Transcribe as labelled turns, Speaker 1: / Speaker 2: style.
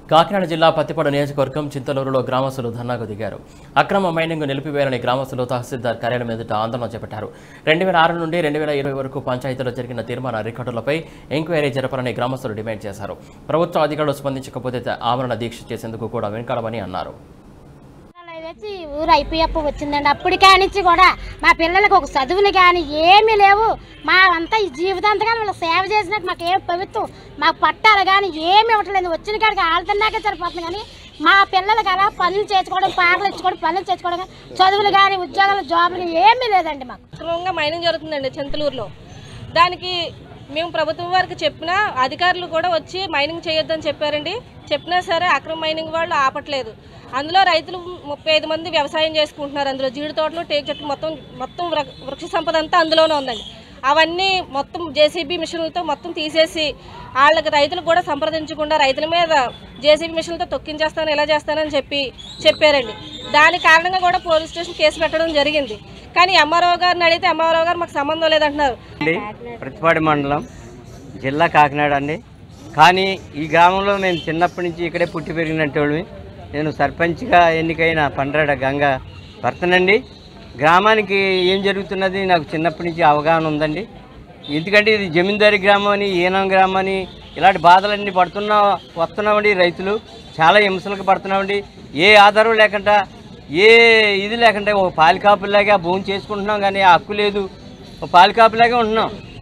Speaker 1: కాకినాడ జిల్లా పత్తిపాడు నియోజకవర్గం చింతలూరులో గ్రామస్తులు ధర్నాకు దిగారు అక్రమ మైనింగ్ నిలిపివేయాలని గ్రామస్తులు తహసీల్దార్ కార్యాలయం ఎదుట ఆందోళన చేపట్టారు రెండు వేల ఆరు నుండి రెండు వేల ఇరవై వరకు పంచాయతీలో జరిగిన తీర్మాన రికార్డులపై ఎంక్వైరీ జరపాలని గ్రామస్తులు డిమాండ్ చేశారు ప్రభుత్వ అధికారులు స్పందించకపోతే ఆమరణ దీక్ష చేసేందుకు కూడా వెనుకాడమని అన్నారు
Speaker 2: అలా వచ్చి ఊరు ఐపీఎఫ్ వచ్చిందండి అప్పటి కానించి కూడా మా పిల్లలకు ఒక చదువులు కానీ ఏమీ లేవు మా అంతా ఈ జీవితాంతగా వీళ్ళు సేవ చేసినట్టు మాకు ఏం ప్రభుత్వం మాకు పట్టాలు కానీ ఏమి ఇవ్వట్లేదు వచ్చిన కాడికి ఆడుతున్నాకే సరిపోతుంది కానీ మా పిల్లలకి అలా పనులు చేసుకోవడం పాకలు ఇచ్చుకోవడం పనులు చేసుకోవడం కానీ చదువులు కానీ ఉద్యోగాలు జాబులు ఏమీ లేదండి మాకు
Speaker 3: అక్రమంగా మైనింగ్ జరుగుతుందండి చింతలూరులో దానికి మేము ప్రభుత్వం వారికి చెప్పినా అధికారులు కూడా వచ్చి మైనింగ్ చేయొద్దని చెప్పారండి చెప్పినా సరే అక్రమ మైనింగ్ వాళ్ళు ఆపట్లేదు అందులో రైతులు ముప్పై ఐదు మంది వ్యవసాయం చేసుకుంటున్నారు అందులో జీడి తోటలు టేక్ చెట్లు మొత్తం మొత్తం వృ- వృక్ష సంపద అంతా అందులోనే ఉందండి అవన్నీ మొత్తం జేసీబీ మిషన్లతో మొత్తం తీసేసి వాళ్ళకి రైతులకు కూడా సంప్రదించకుండా రైతుల మీద జేసీబీ మిషన్లతో తొక్కించేస్తాను ఎలా చేస్తానని చెప్పి చెప్పారండి దాని కారణంగా కూడా పోలీస్ స్టేషన్ కేసు పెట్టడం జరిగింది కానీ ఎంఆర్ఓ గారిని అడిగితే ఎంఆర్ఓ గారు మాకు సంబంధం లేదంటున్నారు
Speaker 4: అండి ప్రతిపాడు మండలం జిల్లా కాకినాడ అండి కానీ ఈ గ్రామంలో మేము చిన్నప్పటి నుంచి ఇక్కడే పుట్టి పెరిగినట్టు నేను సర్పంచ్గా ఎన్నికైన పండ్రాడ గంగ భర్తనండి గ్రామానికి ఏం జరుగుతున్నది నాకు చిన్నప్పటి నుంచి అవగాహన ఉందండి ఎందుకంటే ఇది జమీందారి గ్రామం అని ఈనం గ్రామం అని ఇలాంటి బాధలన్నీ పడుతున్నా వస్తున్నామండి రైతులు చాలా హింసలకు పడుతున్నామండి ఏ ఆధారం లేకుండా ఏ ఇది లేకుండా ఒక పాలికాపులాగా భూమి చేసుకుంటున్నాం కానీ ఆ హక్కు లేదు ఒక పాలికాపులాగే ఉంటున్నాం